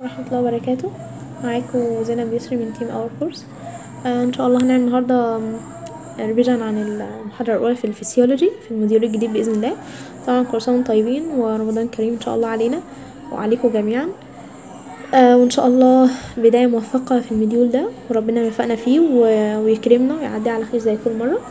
ورحمة الله وبركاته معاكم زينب يسري من تيم اور كورس آه ان شاء الله هنعمل النهارده ريفيجن عن المحاضرة الأولى في الفسيولوجي في الموديول الجديد بإذن الله طبعا كل سنة وانتم طيبين ورمضان كريم إن شاء الله علينا وعليكم جميعا آه وإن شاء الله بداية موفقة في الموديول ده وربنا يوفقنا فيه و- ويكرمنا ويعدي على خير زي كل مرة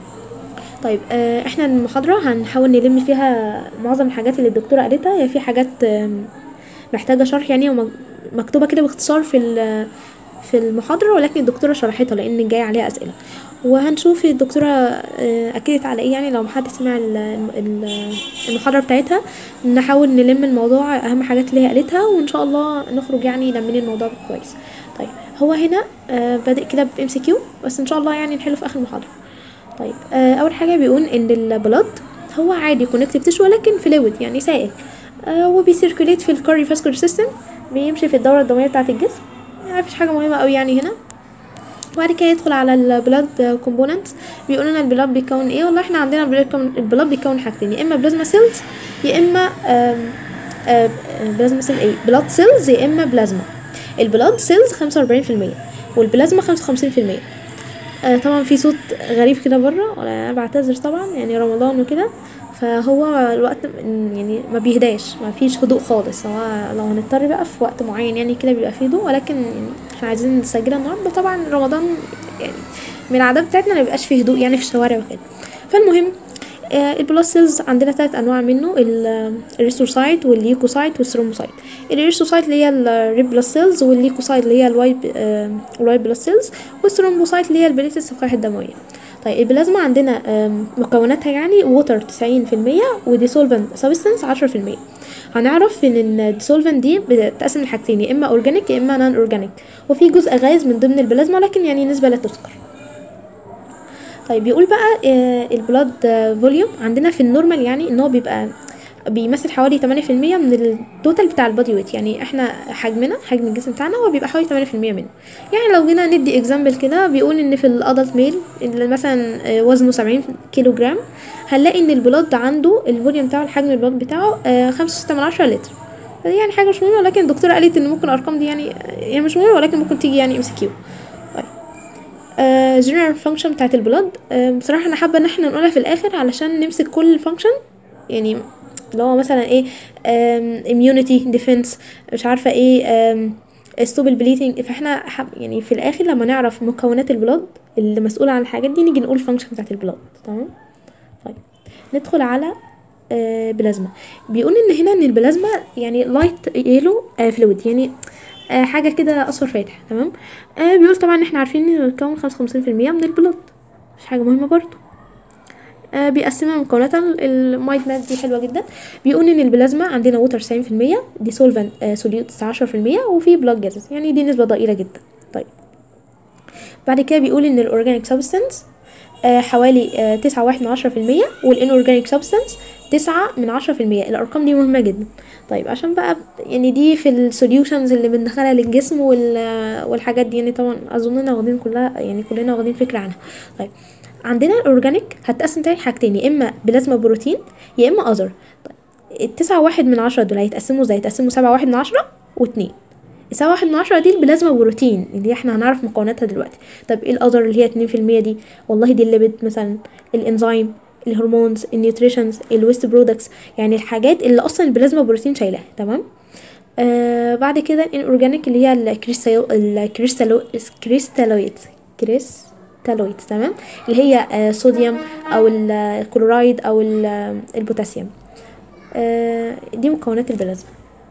طيب آه احنا المحاضرة هنحاول نلم فيها معظم الحاجات اللي الدكتورة قالتها هي في حاجات آم، محتاجة شرح يعني ومكتوبة كده باختصار في ال- في المحاضرة ولكن الدكتورة شرحتها لأن جاي عليها أسئلة وهنشوف الدكتورة آه، أكدت على ايه يعني لو محد سمع ال- ال- المحاضرة بتاعتها نحاول نلم الموضوع أهم حاجات اللي هي قالتها وإن شاء الله نخرج يعني لمين الموضوع كويس طيب هو هنا آه، بادئ كده ب MCQ بس إن شاء الله يعني نحله في آخر المحاضرة طيب آه، اول حاجه بيقول ان البلد هو عادي كونكتيف تيشو ولكن فلويد يعني سائل آه وبيسيركوليت في الكاري فاسكولار سيستم بيمشي في الدوره الدمويه بتاعه الجسم يعني مفيش حاجه مهمه قوي يعني هنا وبعد كده يدخل على البلاد كومبوننت بيقول لنا البلاد بيكون ايه والله احنا عندنا البلاد بيكون- البلاد بيكون حاجتين يا اما بلازما سيلز يا اما آم، آم، بلازما سيل ايه بلاد سيلز يا اما بلازما البلاد سيلز 45% والبلازما 55% آه طبعا في صوت غريب كده بره انا بعتذر طبعا يعني رمضان وكده فهو الوقت م- يعني ما بيهداش ما فيش هدوء خالص هو لو هنضطر بقى في وقت معين يعني كده بيبقى فيه هدوء ولكن يعني احنا عايزين نسجلها النهارده طبعا رمضان يعني من العادات بتاعتنا ما بيبقاش فيه هدوء يعني في الشوارع وكده فالمهم آه، البلاد سيلز عندنا ثلاث انواع منه ال- الريستوسايت والليوكوسايت والثرومبوسايت الريستوسايت اللي هي الريد بلاد سيلز والليوكوسايت اللي هي الوايت آه، الوايت بلاد سيلز والثرومبوسايت اللي هي البليتس الصفائح الدمويه طيب البلازما عندنا آم، مكوناتها يعني ووتر 90% وديسولفنت سبستنس 10% هنعرف ان الديسولفنت دي بتتقسم لحاجتين يا اما اورجانيك يا اما نون اورجانيك وفي جزء غاز من ضمن البلازما لكن يعني نسبه لا تذكر طيب بيقول بقى آه، البلاد فوليوم عندنا في النورمال يعني ان هو بيبقى بيمثل حوالي 8% من التوتال بتاع البادي ويت يعني احنا حجمنا حجم الجسم بتاعنا هو بيبقى حوالي 8% منه يعني لو جينا ندي اكزامبل كده بيقول ان في الادلت ميل اللي مثلا آه، وزنه 70 كيلو جرام هنلاقي ان البلاد عنده الفوليوم بتاعه الحجم البلاد بتاعه آه، 5.6 من عشرة لتر فدي يعني حاجه مش مهمه ولكن الدكتوره قالت ان ممكن الارقام دي يعني يعني مش مهمه ولكن ممكن تيجي يعني ام سي كيو جنرال فانكشن بتاعت البلاد آه، بصراحه انا حابه ان احنا نقولها في الاخر علشان نمسك كل فانكشن يعني اللي هو مثلا ايه اميونيتي ديفنس مش عارفه ايه ستوب البليتنج فاحنا حب يعني في الاخر لما نعرف مكونات البلاد اللي مسؤوله عن الحاجات دي نيجي نقول الفانكشن بتاعت البلاد تمام طيب ندخل على آه، بلازما بيقول ان هنا ان البلازما يعني لايت يلو فلويد يعني آه، حاجه كده اصفر فاتح تمام آه بيقول طبعا احنا عارفين ان بتكون 55% من البلاد مش حاجه مهمه برضو آه بيقسمها مكوناتها المايت ماس دي حلوه جدا بيقول ان البلازما عندنا ووتر 90% دي سولفنت آه سوليوتس 10% وفي بلاد جازز يعني دي نسبه ضئيله جدا طيب بعد كده بيقول ان الاورجانيك سبستانس آه حوالي آه تسعة واحد من عشرة في المية والانورجانيك سبستانس تسعة من عشرة في المية الأرقام دي مهمة جدا طيب عشان بقى يعني دي في السوليوشنز اللي بندخلها للجسم وال والحاجات دي يعني طبعا أظننا واخدين كلها يعني كلنا واخدين فكرة عنها طيب عندنا الأورجانيك هتقسم تاني حاجتين يا إما بلازما بروتين يا إما أذر طيب التسعة واحد من عشرة دول هيتقسموا ازاي هيتقسموا سبعة واحد من عشرة واتنين السبعة واحد من عشرة دي البلازما بروتين اللي احنا هنعرف مكوناتها دلوقتي طب ايه الأذر اللي هي اتنين في المية دي والله دي الليبيد مثلا الانزيم الهرمونز النيوتريشنز الويست برودكتس يعني الحاجات اللي اصلا البلازما بروتين شايلاها تمام آه بعد كده الاورجانيك اللي هي الكريستالو الكريستالو كريستالويد كريستالويد تمام اللي هي آه صوديوم او الكلورايد او ال- البوتاسيوم آه دي مكونات البلازما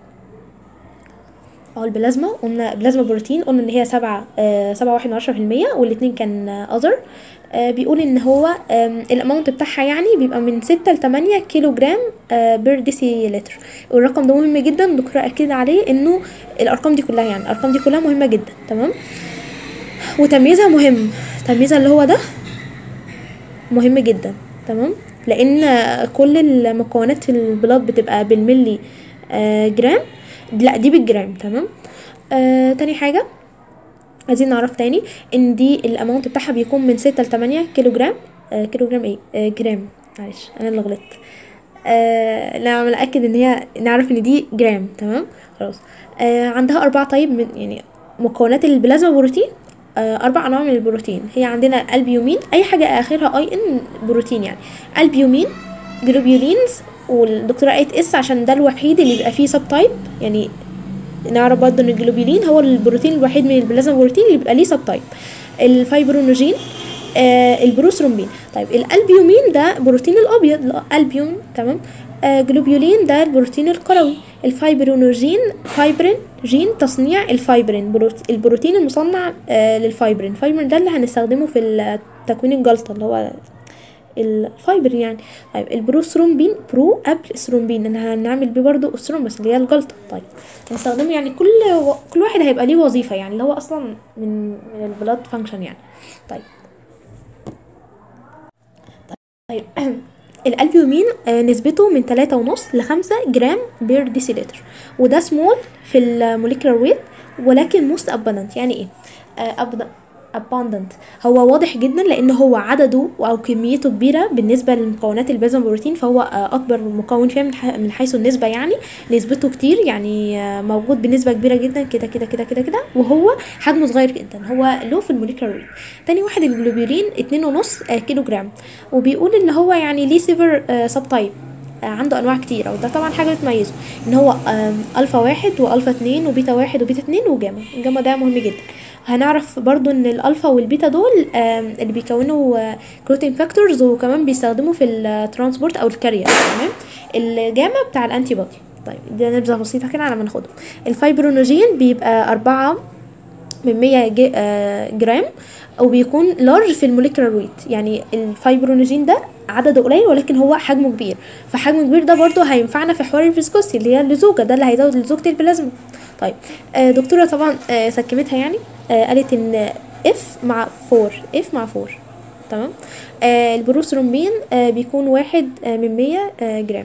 اه البلازما قلنا بلازما بروتين قلنا ان هي سبعة آه سبعة واحد من عشرة في المية والاتنين كان اذر آه بيقول ان هو آم، الاماونت بتاعها يعني بيبقى من ستة لتمانية كيلو جرام آه بير ديسي لتر والرقم ده مهم جدا الدكتور اكد عليه انه الارقام دي كلها يعني الارقام دي كلها مهمة جدا تمام وتمييزها مهم تمييزها اللي هو ده مهم جدا تمام لان كل المكونات في البلاد بتبقى بالملي آه جرام لا دي بالجرام تمام آه تاني حاجه عايزين نعرف تاني ان دي الاماونت بتاعها بيكون من ستة لتمانية كيلو جرام آه كيلو جرام ايه آه جرام معلش انا اللي غلطت آه نعمل نأكد ان هي نعرف ان دي جرام تمام خلاص آه عندها اربع طيب من يعني مكونات البلازما بروتين آه اربع انواع من البروتين هي عندنا البيومين اي حاجه اخرها اي ان بروتين يعني البيومين جلوبيولينز والدكتوره قالت اس عشان ده الوحيد اللي بيبقى فيه سب تايب يعني نعرف برضه ان الجلوبيولين هو البروتين الوحيد من البلازما بروتين اللي بيبقى ليه سب تايب الفايبرونوجين آه البروثرومبين طيب الالبيومين ده بروتين الابيض الالبيوم تمام آه جلوبيولين ده البروتين القروي الفايبرونوجين فايبرين جين تصنيع الفايبرين بروت- البروتين المصنع آه للفايبرين الفايبرين ده اللي هنستخدمه في ال- تكوين الجلطة اللي هو الفايبر يعني طيب البروثرومبين برو قبل ثرومبين ان هنعمل بيه برضو الثرومبس اللي هي الجلطه طيب هنستخدمه يعني كل و... كل واحد هيبقى ليه وظيفه يعني اللي هو اصلا من من البلاد فانكشن يعني طيب طيب الالبيومين آه، نسبته من تلاتة ونص لخمسة جرام بير ديسيلتر وده سمول في الموليكولار ويت ولكن موست ابundant يعني ايه آه، abundant abundant هو واضح جدا لان هو عدده او كميته كبيره بالنسبه لمكونات البلازما بروتين فهو آه، اكبر مكون فيها من ح- من حيث النسبه يعني نسبته كتير يعني آه، موجود بنسبه كبيره جدا كده كده كده كده كده وهو حجمه صغير جدا هو لو في الموليكولار ويت تاني واحد الجلوبيولين اتنين ونص آه، كيلو جرام وبيقول ان هو يعني ليه سيفر سب تايب عنده انواع كتيره وده طبعا حاجه بتميزه ان هو آم، الفا واحد والفا اتنين وبيتا واحد وبيتا اتنين وجاما الجاما ده مهم جدا هنعرف برضو ان الالفا والبيتا دول آم، اللي بيكونوا كروتين فاكتورز وكمان بيستخدموا في الترانسبورت او الكارير تمام الجاما بتاع الانتي بودي طيب ده نبذه بسيطه كده على ما ناخدهم الفايبرونوجين بيبقى أربعة من 100 جي- آه، جرام وبيكون لارج في الموليكولار ويت يعني الفايبرونوجين ده عدده قليل ولكن هو حجمه كبير فحجمه كبير ده برضه هينفعنا في حوار الفيسكوستي اللي هي اللزوجه ده اللي هيزود لزوجه البلازما طيب آه دكتوره طبعا آه سكمتها يعني آه قالت ان اف مع فور اف مع فور تمام آه البروثرومبين آه بيكون واحد آه من 100 آه جرام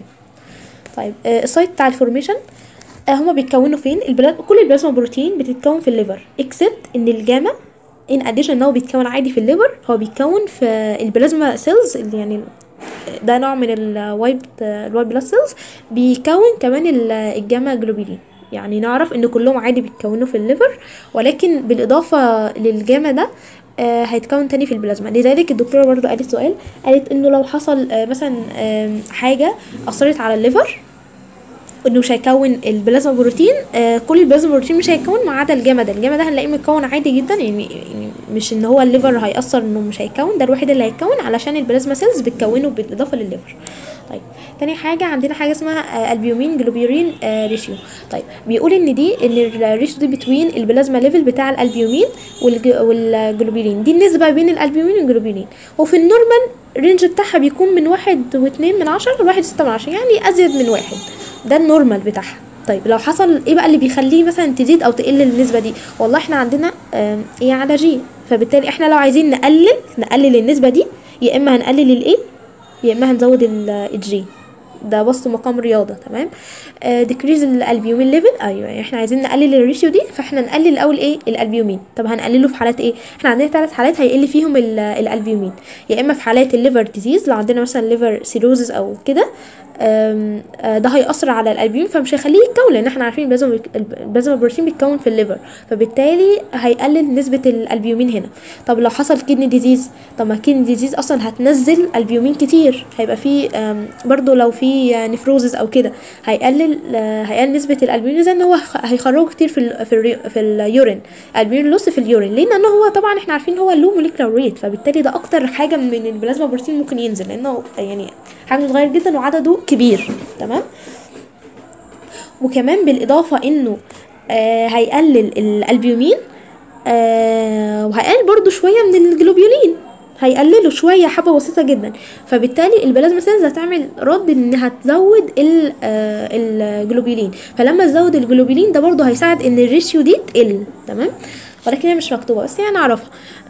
طيب آه السايت بتاع الفورميشن آه هما بيتكونوا فين البلا... كل البلازما بروتين بتتكون في الليفر اكسبت ان الجاما ان اديشن ان هو بيتكون عادي في الليفر هو بيتكون في البلازما سيلز اللي يعني ده نوع من الوايت الوايت بلاد سيلز بيكون كمان ال- الجاما جلوبولين يعني نعرف ان كلهم عادي بيتكونوا في الليفر ولكن بالاضافه للجاما ده آه هيتكون تاني في البلازما لذلك الدكتوره برضو قالت سؤال قالت انه لو حصل آه مثلا آه حاجه اثرت على الليفر انه مش هيكون البلازما بروتين آه كل البلازما بروتين مش هيكون ما عدا الجاما ده الجاما ده هنلاقيه متكون عادي جدا يعني, يعني مش ان هو الليفر هيأثر انه مش هيكون ده الوحيد اللي هيكون علشان البلازما سيلز بتكونه بالاضافه للليفر طيب تاني حاجة عندنا حاجة اسمها آه، البيومين جلوبيورين آه، ريشيو طيب بيقول ان دي ان الريشيو دي بتوين البلازما ليفل بتاع الالبيومين والج- والجلوبيولين دي النسبة بين الالبيومين والجلوبيولين وفي النورمال رينج بتاعها بيكون من واحد واتنين من عشرة لواحد ستة من عشرة يعني ازيد من واحد ده النورمال بتاعها طيب لو حصل ايه بقى اللي بيخليه مثلا تزيد او تقل النسبه دي والله احنا عندنا آم، ايه على جي فبالتالي احنا لو عايزين نقلل نقلل النسبه دي يا اما هنقلل الايه يا اما هنزود ال- الجي ده بسط مقام رياضه تمام ديكريز الالبيومين ليفل ايوه يعني احنا عايزين نقلل الريشيو دي فاحنا نقلل الاول ايه الالبيومين طب هنقلله في حالات ايه احنا عندنا ثلاث حالات هيقل فيهم ال- الالبيومين يا اما في حالات الليفر ديزيز لو عندنا مثلا ليفر سيروزز او كده آم، آه، ده هيأثر على الألبيوم فمش هيخليه يتكون لأن احنا عارفين البلازما البلازما بروتين بيتكون في الليفر فبالتالي هيقلل نسبة الألبيومين هنا طب لو حصل كدني ديزيز طب ما كدني ديزيز أصلا هتنزل ألبيومين كتير هيبقى في آم، برضو لو في نفروزز أو كده هيقلل آه، هيقلل نسبة الألبيومين زي إن هو هيخ- هيخرجوا كتير في ال في, الري في اليورين الألبيومين لوس في اليورين لأن إن هو طبعا احنا عارفين هو لو موليكولار ويت فبالتالي ده أكتر حاجة من البلازما بروتين ممكن ينزل لأنه يعني حجمه صغير جدا وعدده كبير تمام وكمان بالاضافه انه آه هيقلل الالبيومين آه وهيقلل برضو شويه من الجلوبيولين هيقللوا شويه حبه بسيطه جدا فبالتالي البلازما سيلز هتعمل رد انها تزود ال- آه الجلوبيولين فلما تزود الجلوبيولين ده برضو هيساعد ان الريشيو دي تقل تمام ولكن هي مش مكتوبه بس يعني نعرفها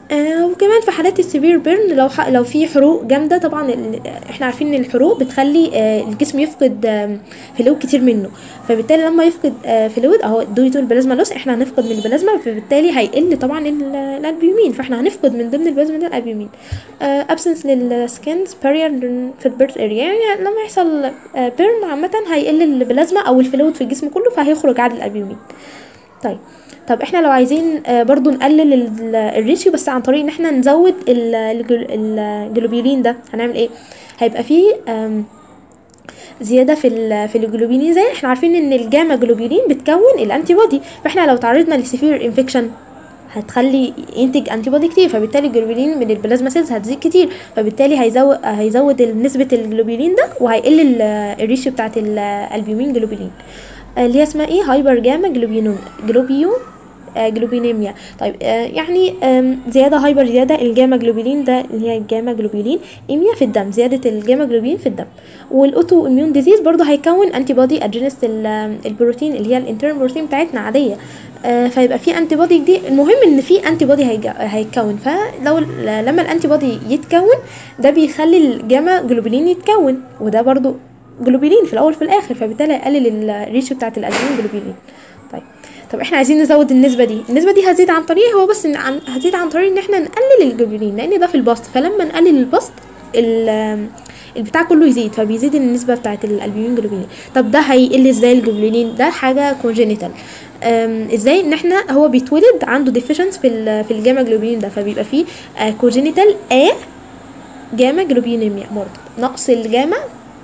آه وكمان في حالات السيفير بيرن لو ح... لو في حروق جامده طبعا ال... احنا عارفين ان الحروق بتخلي آه الجسم يفقد آه فلويد كتير منه فبالتالي لما يفقد آه فلويد اهو دو تو البلازما لوس احنا هنفقد من البلازما فبالتالي هيقل طبعا ال- الالبيومين فاحنا هنفقد من ضمن البلازما ده الالبيومين ابسنس للسكنز بارير في البيرث اريا يعني لما يحصل بيرن عامه هيقل البلازما او الفلويد في الجسم كله فهيخرج عدد الالبيومين طيب طب احنا لو عايزين آه، برضو نقلل ال- الريشيو بس عن طريق ان احنا نزود ال- الجل- الجلوبيولين ده هنعمل ايه هيبقى فيه آم، زياده في ال- في الجلوبيولين زي احنا عارفين ان الجاما جلوبيولين بتكون الانتي بودي فاحنا لو تعرضنا لسيفير انفكشن هتخلي ينتج انتي بودي كتير فبالتالي الجلوبيولين من البلازما سيلز هتزيد كتير فبالتالي هيزود هيزود نسبه الجلوبيولين ده وهيقل ال- الريشيو بتاعت الالبيومين جلوبيولين اللي هي اسمها ايه هايبر جاما جلوبينون جلوبيو آه، جلوبينيميا طيب آه، يعني آم، زياده هايبر زياده الجاما جلوبولين ده اللي هي الجاما جلوبولين ايميا في الدم زياده الجاما جلوبولين في الدم والاوتو اميون ديزيز برضو هيكون انتي بودي اجينست البروتين اللي هي الانترن بروتين بتاعتنا عاديه آه، فيبقى في انتي بودي جديد المهم ان في انتي بودي هيجا- هيتكون فلو ل- لما الانتي بودي يتكون ده بيخلي الجاما جلوبولين يتكون وده برضو جلوبولين في الاول في الاخر فبالتالي هيقلل الريشيو بتاعت الالبومين جلوبولين طيب طب احنا عايزين نزود النسبه دي النسبه دي هتزيد عن طريق هو بس إن عن هتزيد عن طريق ان احنا نقلل الجلوبولين لان ده في البسط فلما نقلل البسط ال- البتاع كله يزيد فبيزيد النسبه بتاعت الالبومين جلوبولين طب ده هيقل ازاي الجلوبولين ده حاجه كونجينيتال ازاي ان احنا هو بيتولد عنده ديفيشنس في ال- في الجاما جلوبولين ده فبيبقى فيه كونجينيتال ا جاما جلوبينيميا برضه نقص الجاما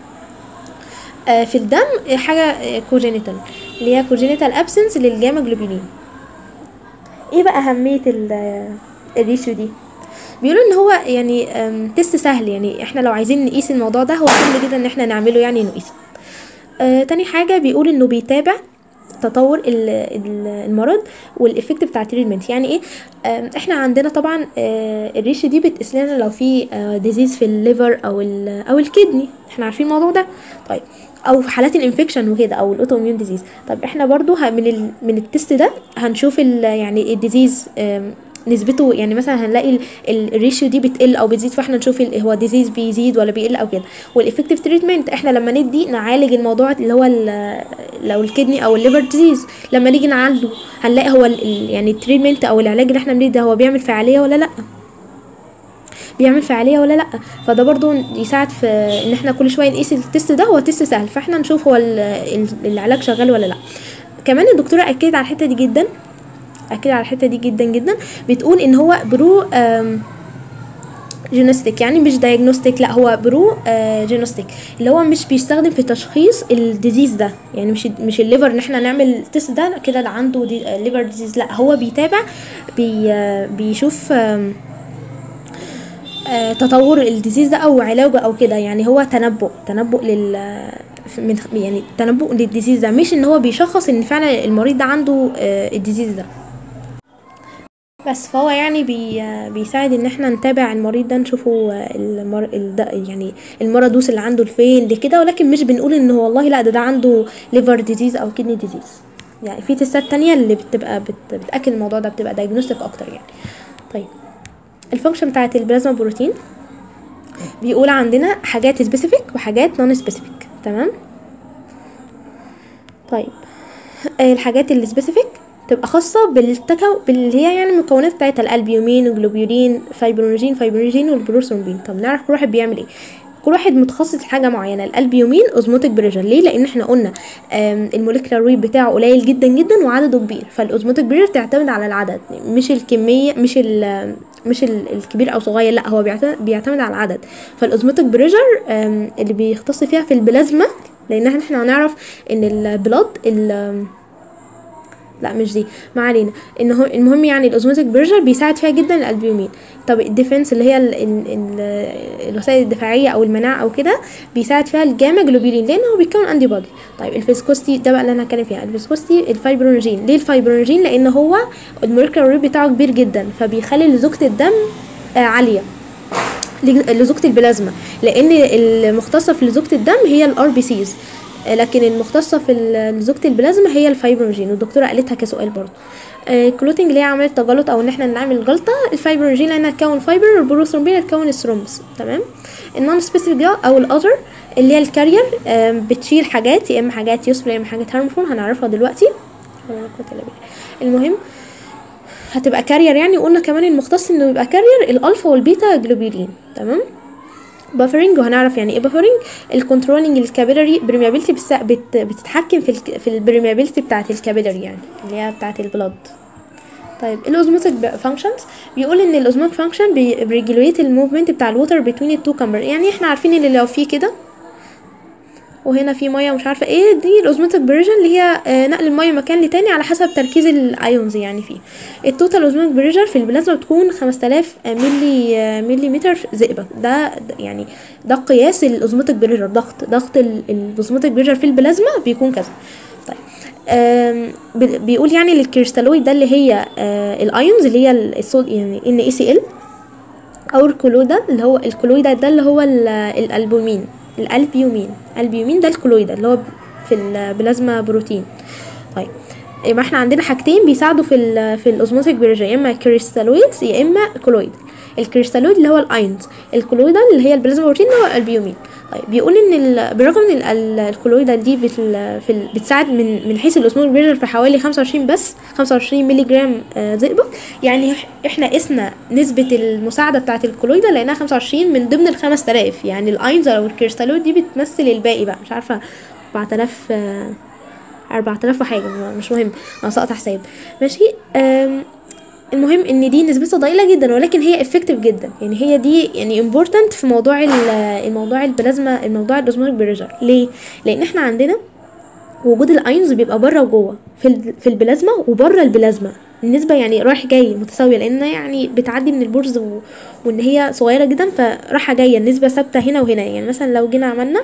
آه، في الدم آه، حاجه كوجينيتال اللي هي كوجينيتال ابسنس للجاما جلوبينين ايه بقى اهميه ال- الريشيو دي بيقولوا ان هو يعني آم، تيست سهل يعني احنا لو عايزين نقيس الموضوع ده هو سهل جدا ان احنا نعمله يعني نقيسه آه تاني حاجه بيقول انه بيتابع تطور ال- ال- المرض والافكت بتاع التريتمنت يعني ايه آم، احنا عندنا طبعا آه، الريش دي بتقيس لنا لو في ديزيز في الليفر او ال او الكدني احنا عارفين الموضوع ده طيب او في حالات الانفكشن وكده او الاوتو اميون ديزيز طب احنا برضو ه- من ال من التست ده هنشوف ال يعني الديزيز آم، نسبته يعني مثلا هنلاقي ال- ال- الريشيو دي بتقل او بتزيد فاحنا نشوف ال- هو ديزيز بيزيد ولا بيقل او كده والافكتيف تريتمنت احنا لما ندي نعالج الموضوع اللي هو ال- لو الكدني او الليفر ديزيز لما نيجي نعالجه هنلاقي هو ال- ال- يعني التريتمنت او العلاج اللي احنا بنديه ده هو بيعمل فعاليه ولا لا بيعمل فعاليه ولا لا فده برضو يساعد في ان احنا كل شويه نقيس التست ده هو تيست سهل فاحنا نشوف هو ال- ال- العلاج شغال ولا لا كمان الدكتوره اكدت على الحته دي جدا اكد على الحته دي جدا جدا بتقول ان هو برو آم، جينوستيك يعني مش دايجنوستيك لا هو برو آه جينوستيك اللي هو مش بيستخدم في تشخيص الديزيز ده يعني مش مش الليفر ان احنا نعمل تيست ده كده ده عنده دي ليفر ديزيز لا هو بيتابع بي آه بيشوف آم، آه تطور الديزيز ده او علاجه او كده يعني هو تنبؤ تنبؤ لل من يعني تنبؤ للديزيز ده مش ان هو بيشخص ان فعلا المريض ده عنده آه الديزيز ده بس فهو يعني بي بيساعد ان احنا نتابع المريض ده نشوفه المر... الد... يعني المرض وصل عنده لفين لكده ولكن مش بنقول ان هو والله لا ده ده عنده ليفر ديزيز او كدني ديزيز يعني في تستات تانية اللي بتبقى بت... بتاكد الموضوع ده بتبقى دايجنوستيك اكتر يعني طيب الفانكشن بتاعت البلازما بروتين بيقول عندنا حاجات سبيسيفيك وحاجات نون سبيسيفيك تمام طيب آه، الحاجات اللي سبيسيفيك تبقى خاصة بالتكو باللي هي يعني المكونات بتاعتها الألبيومين وجلوبيولين فايبرونجين فايبرونجين والبروثرومبين طب نعرف كل واحد بيعمل ايه كل واحد متخصص في حاجه معينه الالبيومين اوزموتيك بريشر ليه لان احنا قلنا آم، الموليكولار ويت بتاعه قليل جدا جدا وعدده كبير فالاوزموتيك بريشر تعتمد على العدد مش الكميه مش ال مش ال- الكبير او صغير لا هو بيعت- بيعتمد على العدد فالاوزموتيك بريشر آم، اللي بيختص فيها في البلازما لان احنا إحنا هنعرف ان البلاد ال لا مش دي ما علينا ان هو المهم يعني الاوزموتيك بريشر بيساعد فيها جدا الالبيومين طب الديفنس اللي هي ال ال ال الوسائل الدفاعيه او المناعه او كده بيساعد فيها الجاما جلوبولين لان هو بيكون انتي بودي طيب الفيسكوستي ده بقى اللي انا هتكلم فيها الفيسكوستي الفايبرونجين ليه الفايبرونجين لان هو الموليكولار ويت بتاعه كبير جدا فبيخلي لزوجة الدم آه، عاليه لزوجة البلازما لان المختصه في لزوجة الدم هي الار بي سيز آه، لكن المختصه في ال- لزوجة البلازما هي الفايبروجين والدكتوره قالتها كسؤال برضه الكلوتنج اللي هي عمليه تجلط او ان احنا نعمل جلطه الفايبروجين لانها تكون فايبر والبروثرومبين هتكون الثرومبس تمام النون سبيسيفيك او الاذر اللي هي الكارير آم، بتشيل حاجات يا اما حاجات يوسفل يا اما حاجات هارمفول هنعرفها دلوقتي ولا قوة إلا بالله. المهم هتبقى كارير يعني قلنا كمان المختص انه يبقى كارير الالفا والبيتا جلوبولين تمام بافرنج وهنعرف يعني ايه بافرنج الكنترولنج الكابيلاري بريميابيلتي بت... بتتحكم في الك... في البريميابيلتي بتاعه الكابيلاري يعني اللي هي بتاعه البلد طيب الاوزموتيك فانكشنز بيقول ان الاوزموتيك فانكشن بيريجوليت الموفمنت بتاع الووتر بين التو كامبر يعني احنا عارفين ان لو في كده وهنا في ميه ومش عارفه ايه دي الاوزموتيك بريشن اللي هي آه، نقل الميه من مكان لتاني على حسب تركيز الايونز يعني فيه التوتال اوزموتيك بريشر في البلازما بتكون 5000 ملي آه، ملي متر زئبق ده ده يعني ده قياس الاوزموتيك بريشر ضغط ضغط ال- الاوزموتيك بريشر في البلازما بيكون كذا طيب آم، بي- بيقول يعني للكريستالويد ده اللي هي آه، الايونز اللي هي الصود يعني ان اي سي ال او الكلويدا اللي هو الكلويدا ده اللي هو ال- الالبومين الالبيومين البيومين ده الكلويدا اللي هو في البلازما بروتين طيب يبقى احنا عندنا حاجتين بيساعدوا في ال في الاوزموتيك بريشر يا اما كريستالويدز يا اما كلويد الكريستالويد اللي هو الايونز الكلويدا اللي هي البلازما بروتين اللي هو الالبيومين طيب بيقول ان ال- بالرغم ان ال- ال- الكلويدا دي بت في ال بتساعد من من حيث الاوزموتيك بريشر في حوالي 25 بس 25 مللي جرام آه، زئبق يعني إح- احنا قسنا نسبة المساعدة بتاعة الكلويدا لقيناها 25 من ضمن ال 5000 يعني الاينز او الكريستالويد دي بتمثل الباقي بقى مش عارفة 4000 آه، 4000 وحاجة مش مهم انا سقط حساب ماشي أم المهم ان دي نسبتها ضئيله جدا ولكن هي افكتيف جدا يعني هي دي يعني امبورتنت في موضوع ال- الموضوع البلازما الموضوع الاوزموتيك بريشر ليه لان احنا عندنا وجود الايونز بيبقى بره وجوه في ال- في البلازما وبره البلازما النسبة يعني رايح جاي متساوية لأن يعني بتعدي من البرز و... وإن هي صغيرة جدا فرايحة جاية النسبة ثابتة هنا وهنا يعني مثلا لو جينا عملنا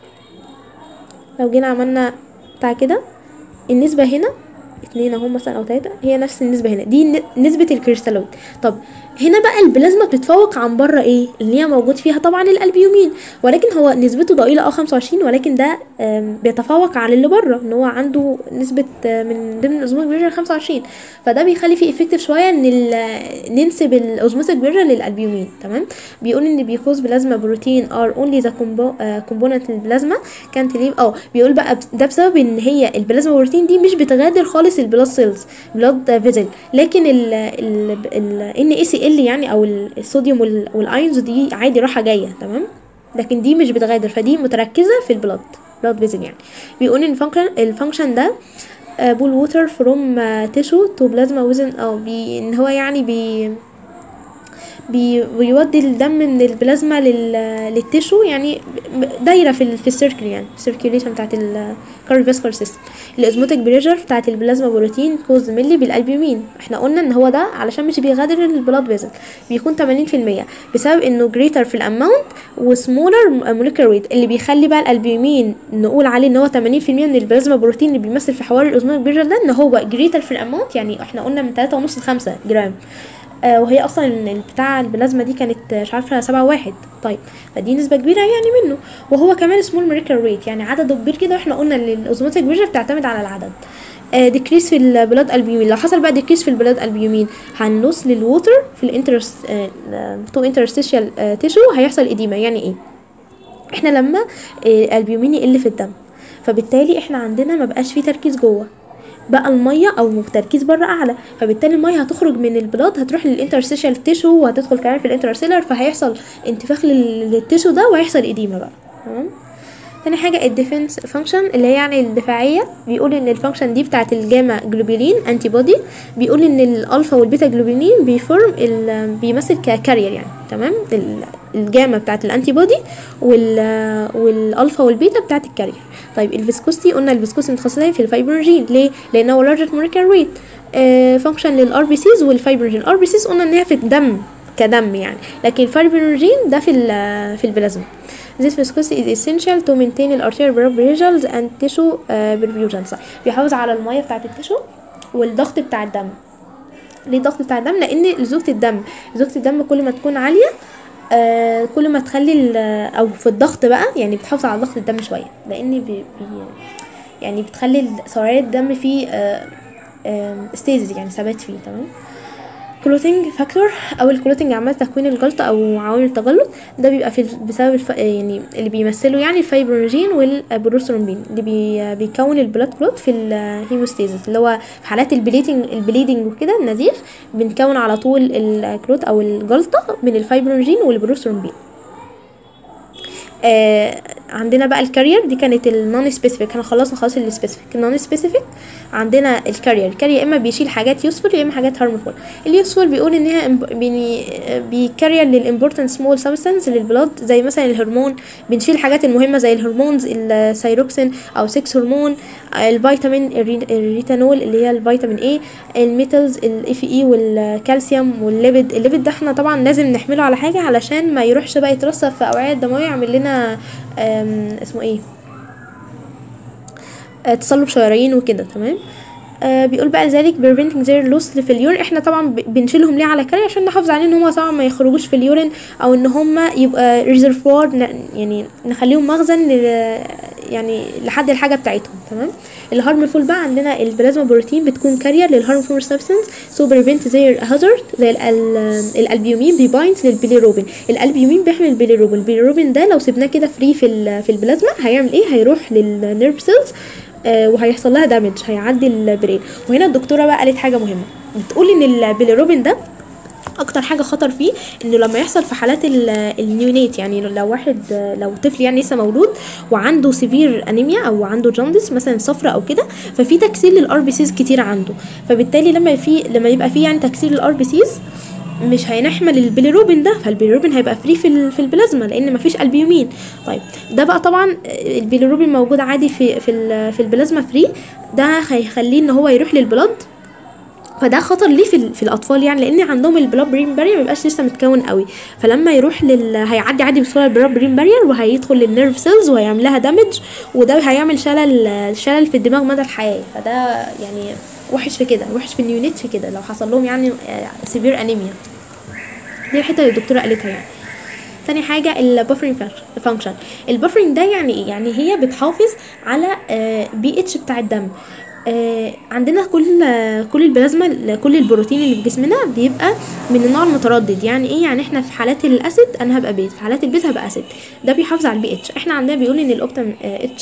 لو جينا عملنا بتاع كده النسبة هنا اتنين اهو مثلا او تلاتة هي نفس النسبة هنا دي ن- نسبة الكريستالويد طب هنا بقى البلازما بتتفوق عن بره ايه اللي هي موجود فيها طبعا الالبيومين ولكن هو نسبته ضئيلة اه 25 ولكن ده آم، بيتفوق على اللي بره ان هو عنده نسبة آه، من ضمن الاوزموتيك بريشر 25 فده بيخلي فيه افكتيف شوية ان ال- ننسب الاوزموتيك بريشر للالبيومين تمام بيقول ان بيكوز بلازما بروتين ار اونلي ذا كومبوننت البلازما كانت ليه اه بيقول بقى بس- ده بسبب ان هي البلازما بروتين دي مش بتغادر خالص البلاد سيلز بلاد فيزل لكن ال ال ال ان اي سي ال يعني او ال- الصوديوم وال- والايونز دي عادي رايحه جايه تمام لكن دي مش بتغادر فدي متركزه في البلاد بلاد فيزل يعني بيقول ان الفانكشن الفانكشن ده بول ووتر فروم تيشو تو بلازما وزن او بي ان هو يعني بي بي بيودي الدم من البلازما لل للتيشو يعني ب- دايره في ال- في السيركل يعني السيركيوليشن بتاعت الكارديوفاسكولار سيستم الاوزموتيك بريشر بتاعت البلازما بروتين كوز ملي بالالبيومين احنا قلنا ان هو ده علشان مش بيغادر البلاد فيزل بيكون 80% بسبب انه جريتر في الاماونت وسمولر موليكولار ويت اللي بيخلي بقى الالبيومين نقول عليه ان هو 80% من البلازما بروتين اللي بيمثل في حوار الاوزموتيك بريشر ده ان هو جريتر في الاماونت يعني احنا قلنا من 3.5 ل 5 جرام آه وهي اصلا بتاع البلازما دي كانت آه، مش عارفه سبعة واحد طيب فدي نسبه كبيره يعني منه وهو كمان سمول موليكولار ويت يعني عدده كبير كده واحنا قلنا ان الاوزموتيك بريشر بتعتمد على العدد ديكريس في البلاد البيومين لو حصل بقى ديكريس في البلاد البيومين هنلوس للووتر في الانترس تو انترستيشال تيشو هيحصل اديمه يعني ايه احنا لما آه، البيومين يقل في الدم فبالتالي احنا عندنا ما بقاش فيه تركيز جوه بقى الميه او تركيز بره اعلى فبالتالي الميه هتخرج من البلاد هتروح للانترستيشال تيشو وهتدخل كمان في الانترسيلر فهيحصل انتفاخ لل- للتيشو ده وهيحصل اديمه بقى تمام تاني حاجة الديفنس فانكشن اللي هي يعني الدفاعية بيقول ان الفانكشن دي بتاعت الجاما جلوبولين انتي بودي بيقول ان الالفا والبيتا جلوبولين بيفورم ال- بيمثل ككارير يعني تمام ال- الجاما بتاعت الانتي بودي وال والالفا والبيتا بتاعت الكارير طيب الفيسكوستي قلنا الفيسكوستي متخصصين في الفايبروجين ليه لان هو لارجر موليكولار ويت فانكشن للار بي سيز والفايبروجين الار بي سيز قلنا ان هي في الدم كدم يعني لكن الفايبروجين ده في ال- في البلازما This viscosity is essential to maintain the arterial blood pressures and tissue uh, perfusion صح بيحافظ على المية بتاعة التشو والضغط بتاع الدم ليه الضغط بتاع الدم لان لزوجة الدم لزوجة الدم كل ما تكون عالية آه كل ما تخلي ال- او في الضغط بقى يعني بتحافظ على ضغط الدم شويه لان بي بي يعني بتخلي ال- سرعان الدم فيه ستيزز يعني ثبات فيه تمام كلوتينج فاكتور او الكلوتينج عمال تكوين الجلطه او عوامل التجلط ده بيبقى في بسبب الف... يعني اللي بيمثله يعني الفايبرونجين والبروسترومبين اللي بي... بيكون البلاد كلوت في الهيموستاسيس اللي هو في حالات البليدنج البليدنج وكده النزيف بنكون على طول الكلوت او الجلطه من الفايبرونجين والبروسترومبين آه عندنا بقى الكارير دي كانت النون سبيسيفيك احنا خلصنا خلاص السبيسيفيك النون سبيسيفيك عندنا الكارير الكارير يا اما بيشيل حاجات يوسفول يا اما حاجات هارمفول اليوسفول بيقول ان هي imp- بيني- بيكارير للامبورتنت سمول سبستانس للبلاد زي مثلا الهرمون بنشيل الحاجات المهمه زي الهرمونز الثايروكسين او 6 هرمون الفيتامين الري- الريتانول اللي هي الفيتامين اي الميتالز الاف اي والكالسيوم والليبيد الليبيد ده احنا طبعا لازم نحمله على حاجه علشان ما يروحش بقى يترسب في اوعيه الدمويه يعمل لنا آم، اسمه ايه آه، تصلب شرايين وكده تمام آه بيقول بقى لذلك preventing their loss في اليورين احنا طبعا ب- بنشيلهم ليه على كاري عشان نحافظ عليه ان هم طبعا ما يخرجوش في اليورين او ان هم يبقى ريزرفوار يعني نخليهم مخزن ل- يعني لحد الحاجه بتاعتهم تمام الهارمفول بقى عندنا البلازما بروتين بتكون كارير للهارمفول سبستانس سو بريفنت زي هازارد زي ال- ال- الالبيومين بيباينت للبيليروبين الالبيومين بيحمل البيليروبين البيليروبين ده لو سبناه كده فري في ال- في البلازما هيعمل ايه هيروح للنيرف سيلز آه، وهيحصل لها دامج هيعدي البرين وهنا الدكتوره بقى قالت حاجه مهمه بتقول ان البيليروبين ده اكتر حاجه خطر فيه انه لما يحصل في حالات ال- النيونيت يعني لو واحد لو طفل يعني لسه مولود وعنده سيفير انيميا او عنده جاندس مثلا صفرة او كده ففي تكسير للار بي سيز كتير عنده فبالتالي لما في لما يبقى في يعني تكسير للار بي سيز مش هنحمل البيليروبين ده فالبيليروبين هيبقى فري في ال- في البلازما لان مفيش البيومين طيب ده بقى طبعا البيليروبين موجود عادي في في ال- في البلازما فري ده هيخليه ان هو يروح للبلد فده خطر ليه في, ال- في الاطفال يعني لان عندهم البلاد برين بارير ما بيبقاش لسه متكون قوي فلما يروح لل هيعدي عادي بسهوله البلاد برين بارير وهيدخل للنيرف سيلز وهيعمل لها دامج وده هيعمل شلل شلل في الدماغ مدى الحياه فده يعني وحش في كده وحش في النيونيت في كده لو حصل لهم يعني سيفير انيميا دي الحته اللي الدكتوره قالتها يعني تاني حاجة البفرنج فانكشن البفرنج ده يعني ايه يعني هي بتحافظ على بي اتش بتاع الدم آه، عندنا كل آه، كل البلازما كل البروتين اللي في جسمنا بيبقى من النوع المتردد يعني ايه يعني احنا في حالات الاسيد انا هبقى بيز في حالات البيز هبقى اسيد ده بيحافظ على البي اتش احنا عندنا بيقول ان الاوبتم اتش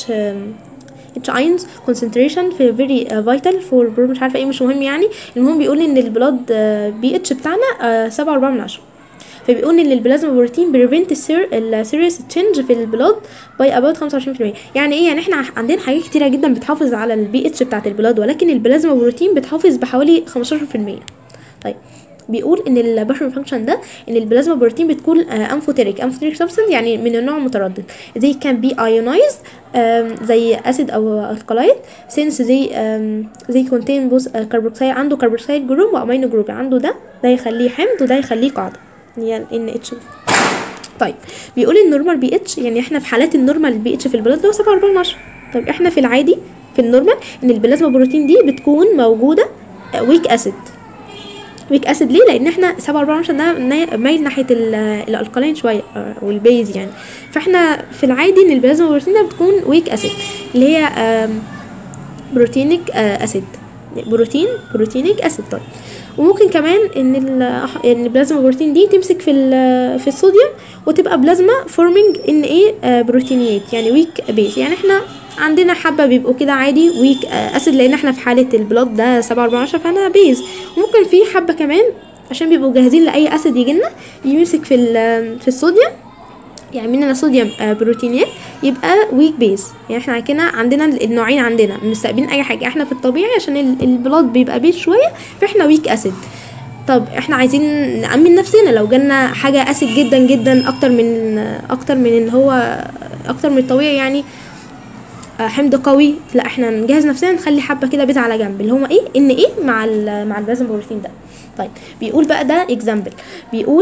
اتش اينز كونسنتريشن في فيري فيتال فور مش عارفه ايه مش مهم يعني المهم بيقول ان البلاد بي اتش بتاعنا سبعة وأربعة من عشرة فبيقول ان البلازما بروتين بريفنت السيريس تشينج في البلاد باي اباوت 25% يعني ايه يعني احنا عندنا حاجات كتيره جدا بتحافظ على البي اتش بتاعت البلاد ولكن البلازما بروتين بتحافظ بحوالي 15% طيب بيقول ان البشر فانكشن ده ان البلازما بروتين بتكون انفوتيريك انفوتيريك سبستانس يعني من النوع المتردد زي كان بي ايونايزد زي اسيد او الكلايد سينس زي زي كونتين بوز كربوكسيل عنده كربوكسيل جروب وامينو جروب عنده ده ده يخليه حمض وده يخليه قاعده هي ان اتش طيب بيقول النورمال بي اتش يعني احنا في حالات النورمال بي اتش في البلاد ده هو 7 4 من 10 طيب احنا في العادي في النورمال ان البلازما بروتين دي بتكون موجوده ويك اسيد ويك اسيد ليه لان احنا 7 4 10 ده نا- مايل ناحيه ال- الالقلين شويه آه، والبيز يعني فاحنا في العادي ان البلازما بروتين ده بتكون ويك اسيد اللي هي آم، بروتينيك آه، اسيد بروتين بروتينيك اسيد طيب وممكن كمان ان ال ان البلازما بروتين دي تمسك في ال- في الصوديوم وتبقى بلازما فورمينج ان ايه بروتينيات يعني ويك بيز يعني احنا عندنا حبه بيبقوا كده عادي ويك اسيد لان احنا في حاله البلاد ده 7 4 10 فانا بيز وممكن في حبه كمان عشان بيبقوا جاهزين لاي اسيد يجيلنا يمسك في ال- في الصوديوم يعمل لنا صوديوم آه، بروتينات يبقى ويك بيز يعني احنا كده عندنا النوعين عندنا مش سايبين اي حاجه احنا في الطبيعي عشان ال- البلاد بيبقى بيز شويه فاحنا ويك اسيد طب احنا عايزين نأمن نفسنا لو جالنا حاجه اسيد جدا جدا اكتر من اكتر من ان هو اكتر من الطبيعي يعني آه، حمض قوي لا احنا نجهز نفسنا نخلي حبه كده بيز على جنب اللي هما ايه ان ايه مع ال مع البلازما بروتين ده طيب بيقول بقى ده اكزامبل بيقول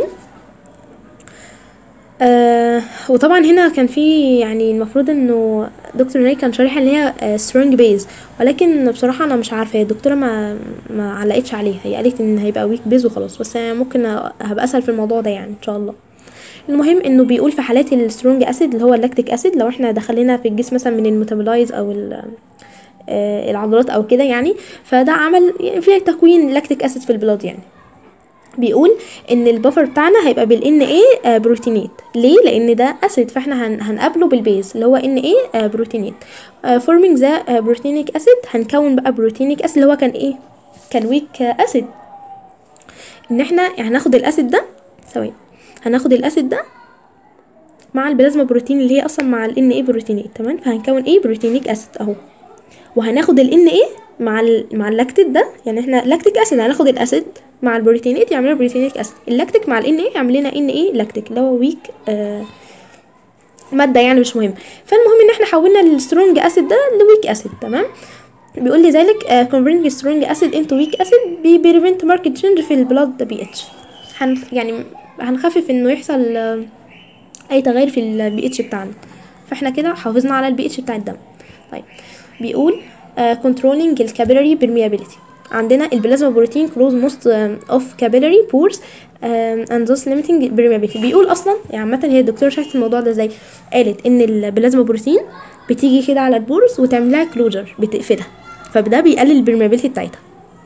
آه وطبعا هنا كان في يعني المفروض انه دكتور ناي كان شارحها اللي هي سترونج بيز ولكن بصراحه انا مش عارفه هي الدكتوره ما ما علقتش عليها هي قالت ان هيبقى ويك بيز وخلاص بس أنا ممكن هبقى اسال في الموضوع ده يعني ان شاء الله المهم انه بيقول في حالات السترونج اسيد اللي هو اللاكتيك اسيد لو احنا دخلنا في الجسم مثلا من الميتابولايز او ال- آه، العضلات او كده يعني فده عمل يعني فيها تكوين لاكتيك اسيد في البلاد يعني بيقول ان البفر بتاعنا هيبقى بالان ايه بروتينات ليه لان ده اسيد فاحنا هن هنقابله بالبيز اللي هو ان ايه بروتينات فورمينج ذا بروتينيك اسيد هنكون بقى بروتينيك اسيد اللي هو كان ايه كان ويك اسيد ان احنا هناخد الاسيد ده ثواني هناخد الاسيد ده مع البلازما بروتين اللي هي اصلا مع ال ان ايه بروتينات تمام فهنكون ايه بروتينيك اسيد اهو وهناخد ال ان ايه مع ال مع اللاكتيك ده يعني احنا لاكتيك اسيد هناخد الاسيد مع البروتينات يعمل لنا بروتينيك اسيد اللاكتيك مع الان ايه يعمل لنا ان ايه لاكتيك اللي هو ويك آه ماده يعني مش مهم فالمهم ان احنا حولنا السترونج اسيد ده لويك اسيد تمام بيقول لي ذلك uh, converting strong acid into weak acid بي prevent market change في البلاد بي اتش هن يعني هنخفف انه يحصل آه، اي تغير في البي اتش بتاعنا فاحنا كده حافظنا على البي اتش بتاع الدم طيب بيقول uh, controlling الكابيلاري permeability عندنا البلازما بروتين close most um, of capillary pores um, and thus limiting permeability بيقول اصلا يعني عامه هي الدكتوره شرحت الموضوع ده ازاي قالت ان البلازما بروتين بتيجي كده على البورز وتعمل لها كلوجر بتقفلها فده بيقلل البرميابيلتي بتاعتها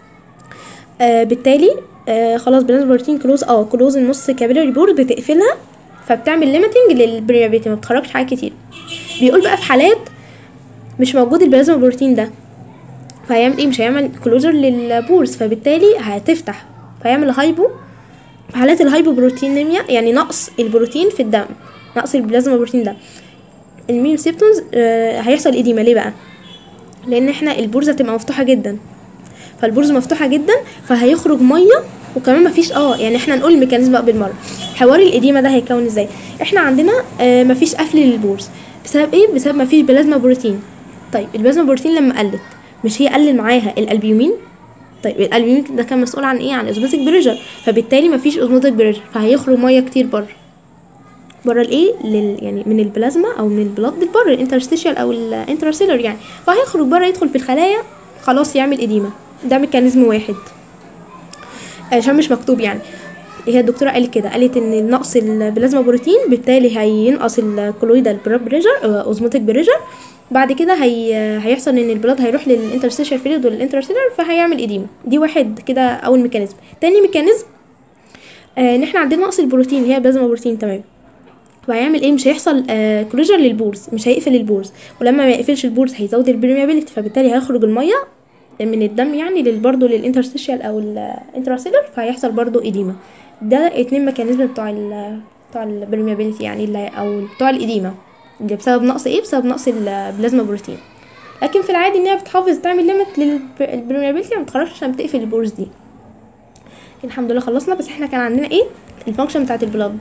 آه بالتالي آه خلاص بلازما بروتين كلوز اه كلوز النص كابيلاري بورد بتقفلها فبتعمل ليميتنج للبرميابيلتي ما بتخرجش حاجات كتير بيقول بقى في حالات مش موجود البلازما بروتين ده فهيعمل ايه مش هيعمل كلوجر للبورز فبالتالي هتفتح فيعمل هايبو في حالات الهايبو بروتينيميا يعني نقص البروتين في الدم نقص البلازما بروتين ده الميم سيبتونز آه هيحصل ايديما ليه بقى لان احنا البورزه تبقى مفتوحه جدا فالبورزه مفتوحه جدا فهيخرج ميه وكمان مفيش اه يعني احنا نقول الميكانيزم بقى بالمره حوار الاديمه ده هيكون ازاي احنا عندنا آه مفيش قفل للبورز بسبب ايه بسبب مفيش بلازما بروتين طيب البلازما بروتين لما قلت مش هي قلل معاها الالبيومين طيب الالبيومين ده كان مسؤول عن ايه عن اوزموتيك بريشر فبالتالي مفيش اوزموتيك بريشر فهيخرج ميه كتير بره بره الايه لل يعني من البلازما او من البلاد بره الانترستيشال او الانترسيلر يعني فهيخرج بره يدخل في الخلايا خلاص يعمل اديمه ده ميكانيزم واحد عشان مش مكتوب يعني هي الدكتوره قالت كده قالت ان نقص البلازما بروتين بالتالي هينقص الكولويدال بلاد بريشر اوزموتيك بريشر بعد كده هي هيحصل ان البلاد هيروح للانترستيشال فلويد والانترسيلر فهيعمل اديمه دي واحد كده اول ميكانيزم تاني ميكانيزم آه ان احنا عندنا نقص البروتين اللي هي بلازما بروتين تمام وهيعمل ايه مش هيحصل آه كلوجر للبورز مش هيقفل البورز ولما ما يقفلش البورز هيزود البرميابيلتي فبالتالي هيخرج الميه من الدم يعني لل برضه للانترستيشال او الانتراسيلر فهيحصل برضه اديمه ده اتنين ميكانيزم بتوع ال بتوع البرميابيلتي يعني اللي او بتوع الاديمه اللي بسبب نقص ايه بسبب نقص البلازما بروتين لكن في العادي ان هي بتحافظ تعمل ليميت للبرميابيلتي ما بتخرجش عشان بتقفل البورز دي الحمد لله خلصنا بس احنا كان عندنا ايه الفانكشن بتاعت البلاد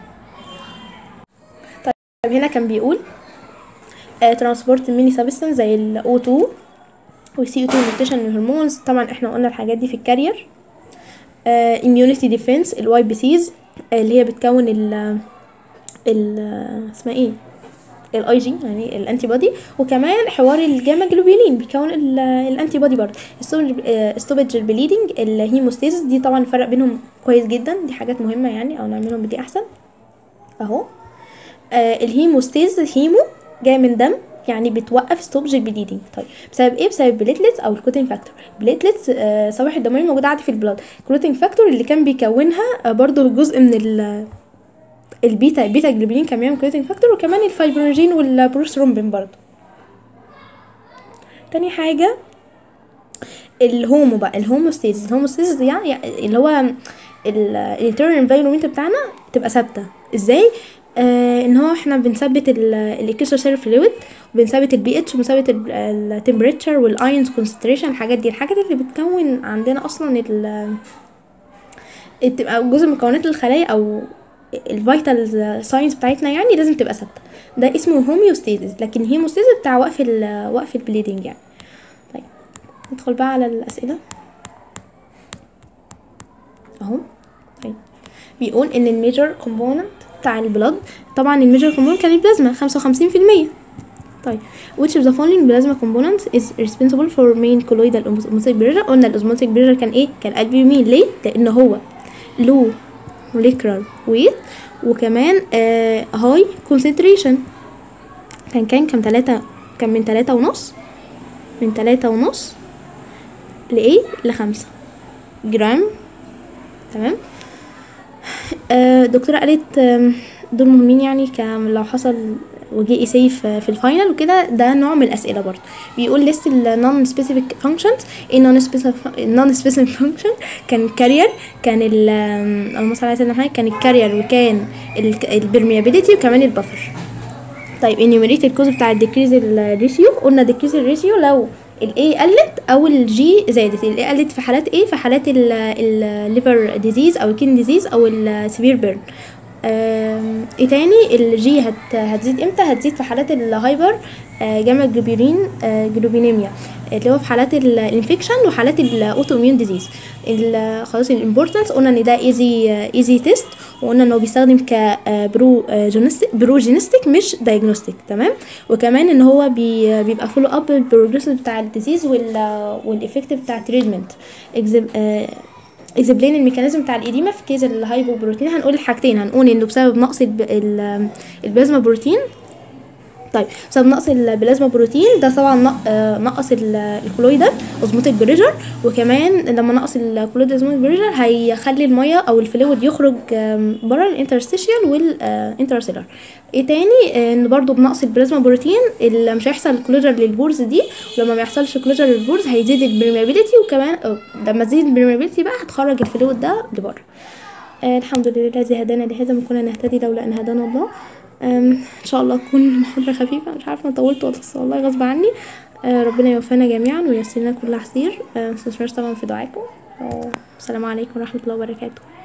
طيب هنا كان بيقول ترانسبورت ميني سبستانس زي ال O2 والسي او 2 نيوتريشن هرمونز طبعا احنا قلنا الحاجات دي في الكارير اميونيتي ديفense الواي بي سيز اللي هي بتكون ال ال اسمها ايه الاي جي يعني الانتي بودي وكمان حوار الجاما جلوبولين بيكون الانتي بودي برضه ستوبج البليدنج الهيموستاسيس دي طبعا الفرق بينهم كويس جدا دي حاجات مهمه يعني او نعملهم بدي احسن اهو آه الهيموستاسيس هيمو جاي من دم يعني بتوقف ستوبج البليدنج طيب بسبب ايه بسبب بليتلتس او الكوتين فاكتور بليتلتس آه صفائح الدمويه موجوده عادي في البلاد الكوتين فاكتور اللي كان بيكونها آه برضو جزء من ال البيتا البيتا جلوبولين كان بيعمل كوتين فاكتور وكمان الفايبروجين والبروسترومبين برضو تاني حاجه الهومو بقى الهوموستيزيس الهوموستيزيس يعني اللي هو الانترنال انفايرمنت بتاعنا تبقى ثابته ازاي آه ان هو احنا بنثبت الاكسترا سيل فلويد وبنثبت البي اتش وبنثبت التمبريتشر والايونز كونسنتريشن الحاجات دي الحاجات اللي بتكون عندنا اصلا ال بتبقى جزء من مكونات الخلايا او الفيتال ساينس بتاعتنا يعني لازم تبقى ثابته ده اسمه هوميوستيزيس لكن هيموستيزيس بتاع وقف ال وقف البليدنج يعني طيب ندخل بقى على الاسئله اهو طيب بيقول ان الميجر كومبوننت بتاع البلد طبعا الميجر كومبوننت كان البلازما خمسة وخمسين في المية طيب which of the following plasma components is responsible for main colloidal osmotic pressure قلنا الاسموتيك بريشر كان ايه كان البيومين ليه لان هو له molecular weight وكمان هاي concentration كان كان كان تلاتة كان من تلاتة ونص من تلاتة ونص لإيه لخمسة جرام تمام آه، دكتورة قالت آم، دول مهمين يعني كم لو حصل وجي ايساي في في الفاينل وكده ده نوع من الاسئله برضه بيقول list ال non specific functions ايه non specific non specific function كان كارير كان ال آم، اللهم صل على سيدنا محمد كان الكارير وكان البرميابيليتي وكمان البفر طيب enumerate الكوز بتاع الديكريز الريشيو قلنا ديكريز الريشيو لو الاي قلت او الجي زادت الاي قلت في حالات ايه في حالات الليفر ديزيز او الكين ديزيز او السيفير بيرن آم، ايه تاني الجي هت هتزيد امتى هتزيد في حالات الهايبر آه، جاما جلوبيرين آه، جلوبينيميا اللي هو في حالات الانفكشن وحالات الاوتو اميون ديزيز ال- خلاص الامبورتنس قلنا ان ده ايزي ايزي تيست وقلنا انه بيستخدم ك برو بروجينستيك مش دايجنوستيك تمام وكمان ان هو بي بيبقى فولو اب البروجريس بتاع الديزيز والافكت بتاع التريتمنت اكزبلين الميكانيزم بتاع الاديمه في كيس الهايبوبروتين هنقول الحاجتين هنقول انه بسبب نقص الب- ال- البلازما بروتين طيب بسبب نقص البلازما بروتين ده طبعا نق- آه، نقص ال- الكولويدال اوزموتيك بريشر وكمان لما نقص الكولويدال اوزموتيك بريشر هيخلي الميه او الفلويد يخرج بره الانترستيشيال والانترسيلر ايه تاني آه، ان برضو بنقص البلازما بروتين اللي مش هيحصل كلوجر للبورز دي ولما ما يحصلش كلوجر للبورز هيزيد البرميابيليتي وكمان آه، لما تزيد البرميابيليتي بقى هتخرج الفلويد ده لبره آه الحمد لله الذي هدانا لهذا ما كنا نهتدي لولا ان هدانا الله آم، ان شاء الله تكون محاضرة خفيفة مش عارفة انا طولت ولا بس والله غصب عني آه ربنا يوفقنا جميعا وييسر لنا كل عسير آه، متنسوش طبعا في دعائكم آه، السلام عليكم ورحمة الله وبركاته